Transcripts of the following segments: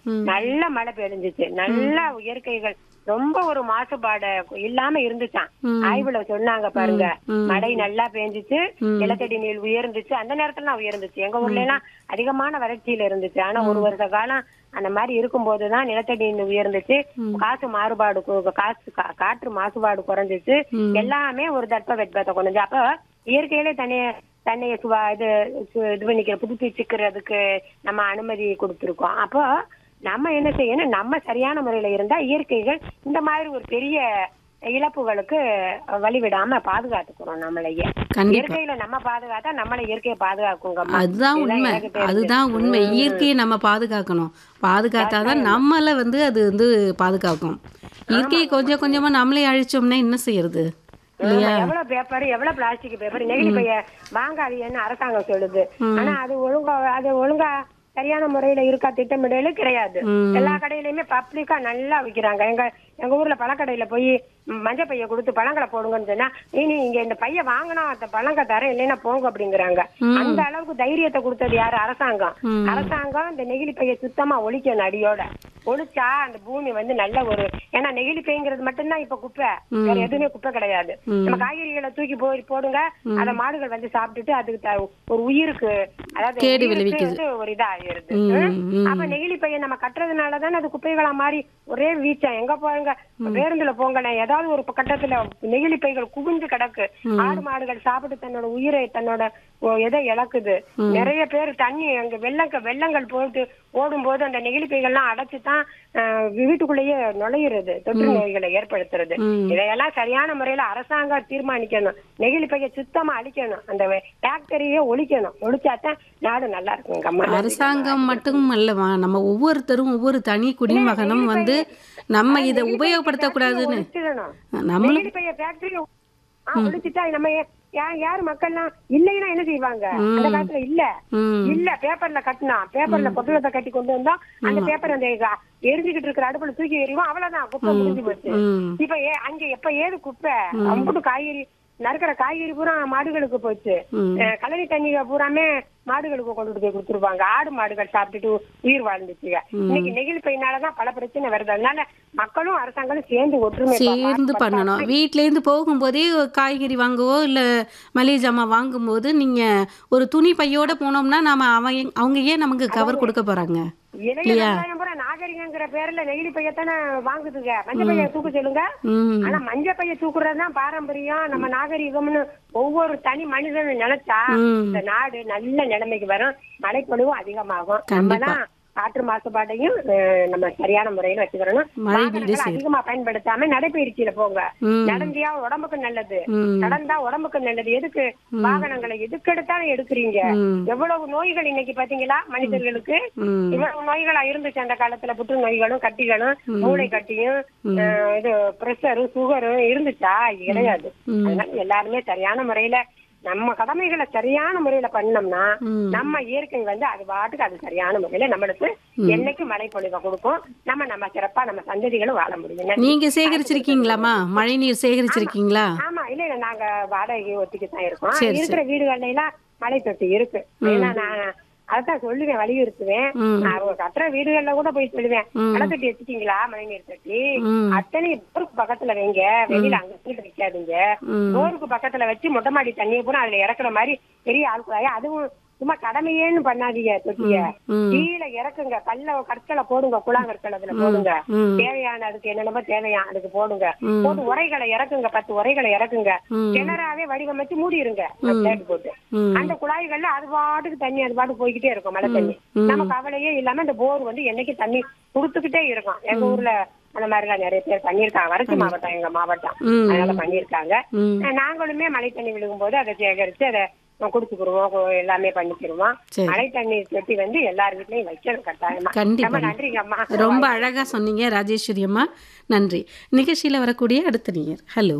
ம். நல்ல மழை பெய்ஞ்சிச்சு நல்ல இயற்கைகள் ரொம்ப ஒரு மாசுபாடு இல்லாம இருந்துச்சான் ம். ஆய்வுல சொன்னாங்க பாருங்க ம். மழை நல்லா பெஞ்சிச்சு ம். நிலத்தடி நீர் உயர்ந்துச்சு அந்த நேரத்துல தான் உயர்ந்துச்சு எங்க ஊர்ல எல்லாம் அதிகமான வறட்சியில இருந்துச்சு ஆனா ஒரு வருஷ காலம் அந்த மாதிரி இருக்கும்போதுதான் நிலத்தடி நீர் உயர்ந்துச்சு காசு மாறுபாடு கு- காசு கா- காற்று மாசுபாடு குறைஞ்சிச்சு ம். எல்லாமே ஒரு தட்ப வெட்பத்தை கொண்டு வந்து அப்ப இயற்கையிலே தன்னைய தன்னைய சுவா இது சு- இது பண்ணிக்கிற புதுப்பிச்சுக்கிறதுக்கு நம்ம அனுமதி கொடுத்துருக்கோம் அப்போ நம்ம என்ன செய்யணும் நம்ம சரியான முறையில இருந்தா இயற்கைகள் இந்த மாதிரி ஒரு பெரிய இழப்புகளுக்கு வழிவிடாம பாதுகாத்துக்கிறோம் நம்மளையே கண்டிப்பா இயற்கையில நம்ம பாதுகாத்தா நம்மளை இயற்கையை பாதுகாக்குங்க அதுதான் உண்மை அதுதான் உண்மை இயற்கையை நம்ம பாதுகாக்கணும் பாதுகாத்தாதான் நம்மளை வந்து அது வந்து பாதுகாக்கும் இயற்கையை கொஞ்சம் கொஞ்சமா நம்மளே அழிச்சோம்னா என்ன செய்யறது இல்லையா எவ்வளவு பேப்பர் எவ்வளவு பிளாஸ்டிக் பேப்பர் நெகிழி பைய வாங்காதீங்கன்னு அரசாங்கம் சொல்லுது ஆனா அது ஒழுங்கா அது ஒழுங்கா சரியான முறையில இருக்கா திட்டமிடல கிடையாது ம். எல்லா கடையிலயுமே பப்ளிக்கா நல்லா விக்கிறாங்க எங்க எங்க ஊர்ல பழக்கடையில போய் மஞ்சள் பைய கொடுத்து பழங்களை போடுங்கன்னு சொன்னா நீ இங்க இந்த பைய வாங்கினா அந்த பழங்க தரேன் இல்லைன்னா போங்க அப்படிங்கிறாங்க அந்த அளவுக்கு தைரியத்தை கொடுத்தது யாரு அரசாங்கம் ம். அரசாங்கம் இந்த நெகிழி பைய சுத்தமா ஒழிக்கணும் அடியோட ஒழிச்சா அந்த பூமி வந்து நல்ல ஒரு ஏன்னா நெகிழி பைங்கிறது மட்டும்தான் இப்ப குப்பை வேற எதுவுமே குப்பை கிடையாது நம்ம காய்கறிகளை தூக்கி போய் போடுங்க அத மாடுகள் வந்து சாப்பிட்டுட்டு அதுக்கு த- ஒரு உயிருக்கு அதாவது கேடு உயிருக்கு விளைவிக்குது. வந்து ஒரு இதா ஆயிருது ம், ம். அப்ப நெகிழி பையன் நம்ம கட்டுறதுனால தானே அது குப்பைகளா மாறி ஒரே வீச்சம் எங்க போங்க பேருந்துல போங்களேன் ஏதாவது ஒரு கட்டத்துல நெகிழி பைகள் குவிஞ்சு கிடக்கு ஆடு மாடுகள் சாப்பிட்டு தன்னோட உயிரை தன்னோட ஓ, எதை இழக்குது நிறைய பேர் தண்ணி அங்க வெள்ளங்க வெள்ளங்கள் போட்டு ஓடும்போது அந்த நெகிழி பைகள்லாம் அடைச்சுதான் ஆஹ், வீட்டுக்குள்ளேயே நுழையிறது தொற்று நோய்களை ஏற்படுத்துறது ம். இதையெல்லாம் சரியான முறையில அரசாங்கம் தீர்மானிக்கணும் நெகிழி பைய சுத்தமா அழிக்கணும் அந்த ஃபேக்டரியே ஒழிக்கணும் ஒழிச்சாதான் நாடு நல்லா இருக்குங்க அம்மா அரசாங்கம் மட்டும் அல்லவா நம்ம ஒவ்வொருத்தரும் ஒவ்வொரு தனி குடிமகனும் வந்து நம்ம இதை உபயோகப்படுத்தக்கூடாதுன்னு ஒழிச்சிடணும். நம்மளும் நெகிழி பைய ஃபேக்டரி ஒழிச்சிட்டா நம்ம ஏ- யா- யாரு மக்கள்லாம் இல்லைன்னா என்ன செய்வாங்க அந்த காலத்துல இல்ல ம் இல்ல பேப்பர்ல கட்டினா பேப்பர்ல பொட்டலத்தை கட்டி கொண்டு வந்தா அந்த பேப்பர் அந்த க- எரிஞ்சுக்கிட்டு இருக்கிற அடுப்புல தூக்கி எறிவோம் அவ்வளவுதான் குப்பை முடிஞ்சு போச்சு ம் இப்ப ஏ அங்க எப்ப ஏது குப்பை அம்புட்டு காய்கறி நறுக்கிற காய்கறி பூரா மாடுகளுக்கு போச்சு ம். அஹ் கழனி தண்ணிக பூராமே மாடுகளுக்கு கொண்டுட்டு போய் கொடுத்துருவாங்க ஆடு மாடுகள் சாப்பிட்டுட்டு உயிர் வாழ்ந்துச்சுங்க இன்னைக்கு நெகிழி பையனாலதான் பல பிரச்சனை வருது அதனால மக்களும் அரசாங்கமும் சேர்ந்து ஒற்றுமை சேர்ந்து பண்ணணும் வீட்டிலேருந்து போகும்போதே ஒரு காய்கறி வாங்கவோ இல்லை மளிகை ஜாமான் வாங்கும்போது நீங்கள் ஒரு துணி பையோட போனோம்னா நாம அவங்க அவங்க ஏன் நமக்கு கவர் கொடுக்க போகிறாங்க இளைய சமுதாயம் பூரா நாகரிகங்கிற பேர்ல நெகிழி பையத்தானே வாங்குதுங்க மஞ்ச பைய தூக்க சொல்லுங்க ம் ஆனா மஞ்ச பைய தூக்குறதுதான் பாரம்பரியம் நம்ம நாகரிகம்னு ஒவ்வொரு தனி மனிதனும் நினைச்சா ம். இந்த நாடு நல்ல நிலைமைக்கு வரும் மழைப்பொழிவும் அதிகமாகும் கண்டிப்பா. நம்மதான் காற்று மாசுபாட்டையும் அஹ், நம்ம சரியான முறையில வச்சுக்கிறணும் மழை வீடு வாகனங்களை சரி. அதிகமா பயன்படுத்தாம நடைபயிற்சியில போங்க ம் நடந்தியா உடம்புக்கு நல்லது ம் நடந்தா உடம்புக்கு நல்லது எதுக்கு வாகனங்களை எதுக்கு எடுத்தாலும் எடுக்கிறீங்க ம் எவ்வளவு நோய்கள் இன்னைக்கு பாத்தீங்களா மனிதர்களுக்கு ம் இவ்வளவு நோய்களா இருந்துச்சு அந்த காலத்துல புற்று நோய்களும் கட்டிகளும் மூளை கட்டியும் அஹ், இது பிரஷரும் சுகரும் இருந்துச்சா கிடையாது ம். அதனால எல்லாருமே சரியான முறையில நம்ம கடமைகளை சரியான முறையில பண்ணோம்னா ம். நம்ம இயற்கை வந்து அது பாட்டுக்கு அது சரியான முறையில நம்மளுக்கு என்னைக்கு மழை பொழிவை கொடுக்கும் நம்ம நம்ம சிறப்பா நம்ம சந்ததிகளும் வாழ முடியும் நீங்க சேகரிச்சிருக்கீங்களாம்மா மழை நீர் சேகரிச்சிருக்கீங்களா ஆமா இல்ல இல்ல நாங்க வாடகை ஒத்திக்கு தான் இருக்கோம் சரி, இருக்கிற வீடுகள்ல எல்லாம் மழை தொட்டி இருக்கு ஏன்னா நான் அதான் சொல்லுவேன் வலியுறுத்துவேன் ம். அவங்க கட்டுற வீடுகள்ல கூட போய் சொல்லுவேன் ம். மழை தொட்டி வச்சுட்டீங்களா மழை நீர் தொட்டி ம் அத்தனை போருக்கு பக்கத்துல வைங்க வெளியில அங்க இங்கிட்டு வைக்காதீங்க ம் போருக்கு பக்கத்துல வச்சு மொட்டை மாடி தண்ணியை பூரா அதுல இறக்குற மாதிரி பெரிய ஆள்குழாய் அதுவும் சும்மா கடமையேன்னு பண்ணாதீங்க தொட்டிய ம் கீழே இறக்குங்க கல்ல கற்களை போடுங்க குழாங்கற்கள் அதுல போடுங்க ம் தேவையான அதுக்கு என்னென்னமோ தேவையான அதுக்கு போடுங்க ம். போட்டு உரைகளை இறக்குங்க பத்து உரைகளை இறக்குங்க ம். கிணறாவே வடிவமைச்சு மூடிருங்க பிளேட் போட்டு ம் அந்த குழாய்கள்ல அது பாட்டுக்கு தண்ணி அது பாட்டுக்கு போய்கிட்டே இருக்கும் மழை தண்ணி ம். நம்ம கவலையே இல்லாம இந்த போர் வந்து என்னைக்கு தண்ணி கொடுத்துக்கிட்டே இருக்கும் எங்க ஊர்ல அந்த மாதிரிலாம் நிறைய பேர் பண்ணிருக்காங்க வறட்சி மாவட்டம் எங்க மாவட்டம் ம். அதனால பண்ணிருக்காங்க ம் அஹ் நாங்களுமே மழை தண்ணி விழுகும் போது அதை சேகரிச்சு அதை குடிச்சுக்கிருவோம் கு- எல்லாமே பண்ணிக்கிருவோம் சரி மழை தண்ணி தொட்டி வந்து எல்லார் வீட்லயும் வைக்கணும் கட்டாயமா கண்டிப்பா. ரொம்ப நன்றிங்க அம்மா ரொம்ப அழகா சொன்னீங்க ராஜேஸ்வரி அம்மா நன்றி நிகழ்ச்சியில வரக்கூடிய அடுத்த நேயர் ஹலோ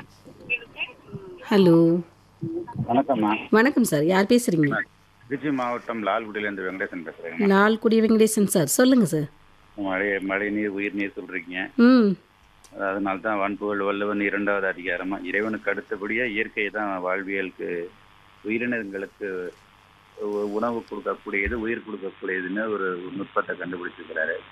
ஹலோ வணக்கம்மா வணக்கம் சார் யார் பேசுறீங்க திருச்சி மாவட்டம் லால்குடியிலேருந்து வெங்கடேசன் பேசுகிறேங்க லால்குடி வெங்கடேசன் சார் சொல்லுங்க சார் மழை மழை நீர் உயிர் நீர் சொல்றீங்க ம் அதனால தான் வன்புகழ் வல்லவன் இரண்டாவது அதிகாரமா இறைவனுக்கு அடுத்தபடியா இயற்கை தான் வாழ்வியலுக்கு உயிரினங்களுக்கு உ- உணவு கொடுக்கக்கூடியது உயிர் கொடுக்கக்கூடியதுன்னு ஒரு நுட்பத்தை கண்டுபிடிச்சிருக்கிறாரு